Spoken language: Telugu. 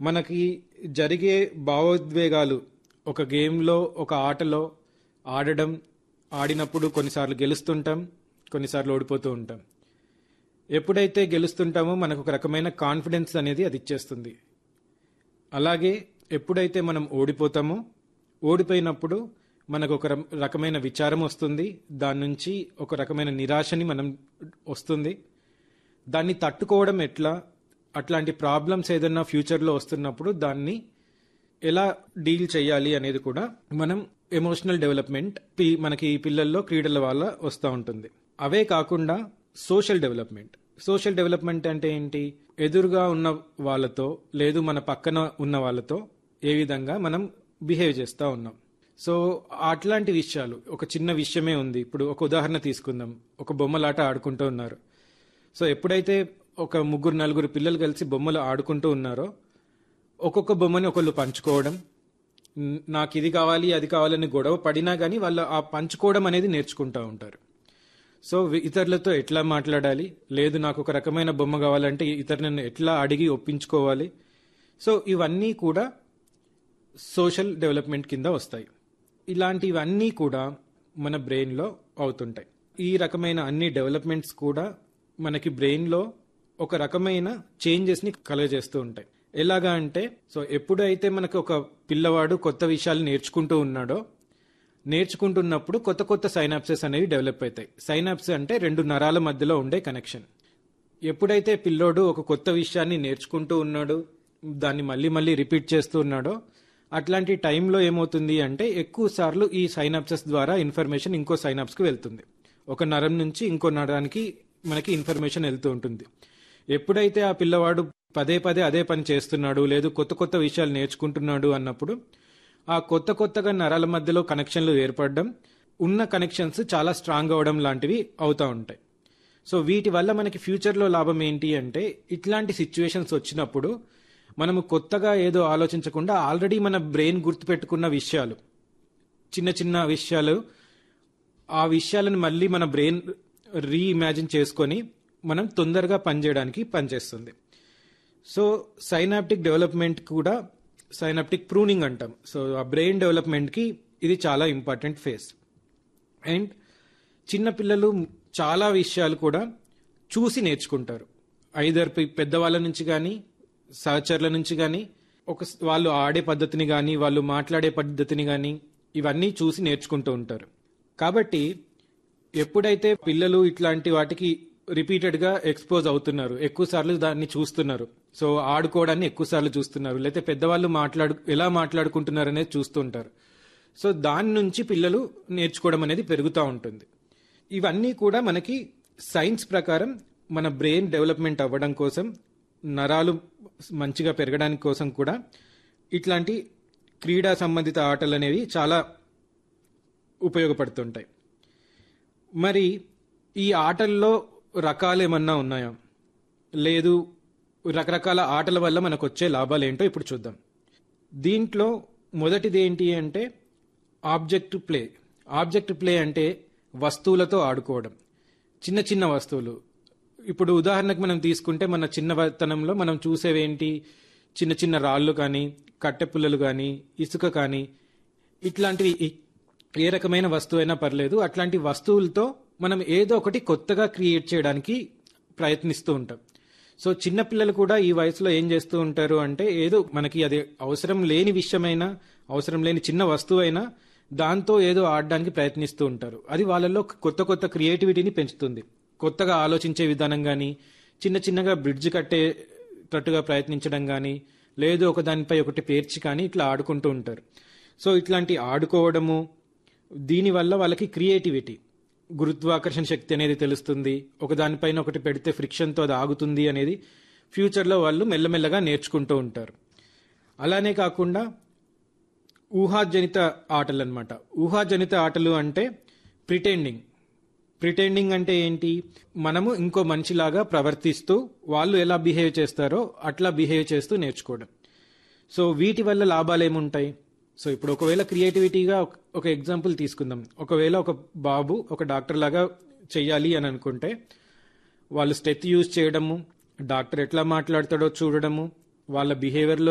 మనకి జరిగే భావోద్వేగాలు ఒక గేమ్లో ఒక ఆటలో ఆడడం ఆడినప్పుడు కొన్నిసార్లు గెలుస్తుంటాం కొన్నిసార్లు ఓడిపోతూ ఉంటాం ఎప్పుడైతే గెలుస్తుంటామో మనకు ఒక రకమైన కాన్ఫిడెన్స్ అనేది అది ఇచ్చేస్తుంది అలాగే ఎప్పుడైతే మనం ఓడిపోతామో ఓడిపోయినప్పుడు మనకు ఒక రం- రకమైన విచారం వస్తుంది దాని నుంచి ఒక రకమైన నిరాశని మనం వస్తుంది దాన్ని తట్టుకోవడం ఎట్లా అట్లాంటి ప్రాబ్లమ్స్ ఏదైనా ఫ్యూచర్లో వస్తున్నప్పుడు దాన్ని ఎలా డీల్ చేయాలి అనేది కూడా మనం ఎమోషనల్ డెవలప్మెంట్ పి- మనకి ఈ పిల్లల్లో క్రీడల వల్ల వస్తూ ఉంటుంది అవే కాకుండా సోషల్ డెవలప్మెంట్ సోషల్ డెవలప్మెంట్ అంటే ఏంటి ఎదురుగా ఉన్న వాళ్ళతో లేదు మన పక్కన ఉన్న వాళ్ళతో ఏ విధంగా మనం బిహేవ్ చేస్తూ ఉన్నాం సో అట్లాంటి విషయాలు ఒక చిన్న విషయమే ఉంది ఇప్పుడు ఒక ఉదాహరణ తీసుకుందాం ఒక బొమ్మలాట ఆడుకుంటూ ఉన్నారు సో ఎప్పుడైతే ఒక ముగ్గురు నలుగురు పిల్లలు కలిసి బొమ్మలు ఆడుకుంటూ ఉన్నారో ఒక్కొక్క బొమ్మని ఒకళ్ళు పంచుకోవడం న్- నాకు ఇది కావాలి అది కావాలని గొడవ పడినా కానీ వాళ్ళు ఆ పంచుకోవడం అనేది నేర్చుకుంటూ ఉంటారు సో వి- ఇతరులతో ఎట్లా మాట్లాడాలి లేదు నాకు ఒక రకమైన బొమ్మ కావాలంటే ఇతరులను ఎట్లా అడిగి ఒప్పించుకోవాలి సో ఇవన్నీ కూడా సోషల్ డెవలప్మెంట్ కింద వస్తాయి ఇలాంటివన్నీ కూడా మన బ్రెయిన్లో అవుతుంటాయి ఈ రకమైన అన్ని డెవలప్మెంట్స్ కూడా మనకి బ్రెయిన్లో ఒక రకమైన చేంజెస్ని కలుగజేస్తూ ఉంటాయి ఎలాగా అంటే సో ఎప్పుడైతే మనకు ఒక పిల్లవాడు కొత్త విషయాలు నేర్చుకుంటూ ఉన్నాడో నేర్చుకుంటున్నప్పుడు కొత్త కొత్త సైనాప్సెస్ అనేవి డెవలప్ అవుతాయి సైనాప్స్ అంటే రెండు నరాల మధ్యలో ఉండే కనెక్షన్ ఎప్పుడైతే పిల్లోడు ఒక కొత్త విషయాన్ని నేర్చుకుంటూ ఉన్నాడు దాన్ని మళ్ళీ మళ్ళీ రిపీట్ చేస్తూ ఉన్నాడో అట్లాంటి టైంలో ఏమవుతుంది అంటే ఎక్కువ సార్లు ఈ సైనాప్సెస్ ద్వారా ఇన్ఫర్మేషన్ ఇంకో సైనాప్స్కి వెళ్తుంది ఒక నరం నుంచి ఇంకో నరానికి మనకి ఇన్ఫర్మేషన్ వెళ్తూ ఉంటుంది ఎప్పుడైతే ఆ పిల్లవాడు పదే పదే అదే పని చేస్తున్నాడు లేదు కొత్త కొత్త విషయాలు నేర్చుకుంటున్నాడు అన్నప్పుడు ఆ కొత్త కొత్తగా నరాల మధ్యలో కనెక్షన్లు ఏర్పడడం ఉన్న కనెక్షన్స్ చాలా స్ట్రాంగ్ అవడం లాంటివి అవుతూ ఉంటాయి సో వీటి వల్ల మనకి ఫ్యూచర్లో లాభం ఏంటి అంటే ఇట్లాంటి సిచ్యువేషన్స్ వచ్చినప్పుడు మనము కొత్తగా ఏదో ఆలోచించకుండా ఆల్రెడీ మన బ్రెయిన్ గుర్తుపెట్టుకున్న విషయాలు చిన్న చిన్న విషయాలు ఆ విషయాలను మళ్ళీ మన బ్రెయిన్ రీఇమాజిన్ చేసుకొని మనం తొందరగా పనిచేయడానికి పనిచేస్తుంది సో సైనాప్టిక్ డెవలప్మెంట్ కూడా సైనాప్టిక్ ప్రూనింగ్ అంటాం సో ఆ బ్రెయిన్ డెవలప్మెంట్కి ఇది చాలా ఇంపార్టెంట్ ఫేస్ అండ్ చిన్నపిల్లలు చాలా విషయాలు కూడా చూసి నేర్చుకుంటారు ఐదర్ పెద్దవాళ్ళ నుంచి కానీ సహచరుల నుంచి కానీ ఒక వాళ్ళు ఆడే పద్ధతిని కానీ వాళ్ళు మాట్లాడే పద్ధతిని కానీ ఇవన్నీ చూసి నేర్చుకుంటూ ఉంటారు కాబట్టి ఎప్పుడైతే పిల్లలు ఇట్లాంటి వాటికి రిపీటెడ్ గా ఎక్స్పోజ్ అవుతున్నారు ఎక్కువ సార్లు దాన్ని చూస్తున్నారు సో ఆడుకోవడాన్ని ఎక్కువ సార్లు చూస్తున్నారు లేకపోతే పెద్దవాళ్ళు మాట్లాడు ఎలా మాట్లాడుకుంటున్నారు అనేది చూస్తుంటారు సో దాని నుంచి పిల్లలు నేర్చుకోవడం అనేది పెరుగుతూ ఉంటుంది ఇవన్నీ కూడా మనకి సైన్స్ ప్రకారం మన బ్రెయిన్ డెవలప్మెంట్ అవ్వడం కోసం నరాలు మంచిగా పెరగడానికి కోసం కూడా ఇట్లాంటి క్రీడా సంబంధిత ఆటలు అనేవి చాలా ఉపయోగపడుతుంటాయి మరి ఈ ఆటల్లో రకాలు ఏమన్నా ఉన్నాయా లేదు రకరకాల ఆటల వల్ల మనకు వచ్చే లాభాలు ఏంటో ఇప్పుడు చూద్దాం దీంట్లో మొదటిది ఏంటి అంటే ఆబ్జెక్ట్ ప్లే ఆబ్జెక్ట్ ప్లే అంటే వస్తువులతో ఆడుకోవడం చిన్న చిన్న వస్తువులు ఇప్పుడు ఉదాహరణకు మనం తీసుకుంటే మన చిన్నతనంలో మనం చూసేవేంటి చిన్న చిన్న రాళ్ళు కానీ కట్టె పుల్లలు కానీ ఇసుక కానీ ఇట్లాంటివి ఏ- ఏ రకమైన వస్తువు అయినా పర్లేదు అట్లాంటి వస్తువులతో మనం ఏదో ఒకటి కొత్తగా క్రియేట్ చేయడానికి ప్రయత్నిస్తూ ఉంటాం సో చిన్న పిల్లలు కూడా ఈ వయసులో ఏం చేస్తూ ఉంటారు అంటే ఏదో మనకి అది అవసరం లేని విషయమైనా అవసరం లేని చిన్న వస్తువు అయినా దాంతో ఏదో ఆడడానికి ప్రయత్నిస్తూ ఉంటారు అది వాళ్ళలో కొత్త కొత్త క్రియేటివిటీని పెంచుతుంది కొత్తగా ఆలోచించే విధానం కానీ చిన్న చిన్నగా బ్రిడ్జ్ కట్టేటట్టుగా ప్రయత్నించడం కానీ లేదు ఒక దానిపై ఒకటి పేర్చి కానీ ఇట్లా ఆడుకుంటూ ఉంటారు సో ఇట్లాంటి ఆడుకోవడము దీనివల్ల వాళ్ళకి క్రియేటివిటీ గురుత్వాకర్షణ శక్తి అనేది తెలుస్తుంది ఒక దానిపైన ఒకటి పెడితే ఫ్రిక్షన్తో అది ఆగుతుంది అనేది ఫ్యూచర్లో వాళ్ళు మెల్లమెల్లగా నేర్చుకుంటూ ఉంటారు అలానే కాకుండా ఊహాజనిత ఆటలు అనమాట ఊహాజనిత ఆటలు అంటే ప్రిటెండింగ్ ప్రిటెండింగ్ అంటే ఏంటి మనము ఇంకో మనిషిలాగా ప్రవర్తిస్తూ వాళ్ళు ఎలా బిహేవ్ చేస్తారో అట్లా బిహేవ్ చేస్తూ నేర్చుకోవడం సో వీటి వల్ల లాభాలు ఏముంటాయి సో ఇప్పుడు ఒకవేళ క్రియేటివిటీగా ఒక- ఒక ఎగ్జాంపుల్ తీసుకుందాం ఒకవేళ ఒక బాబు ఒక డాక్టర్ లాగా చెయ్యాలి అని అనుకుంటే వాళ్ళు స్టెత్ యూజ్ చేయడము డాక్టర్ ఎట్లా మాట్లాడతాడో చూడడము వాళ్ళ బిహేవియర్లో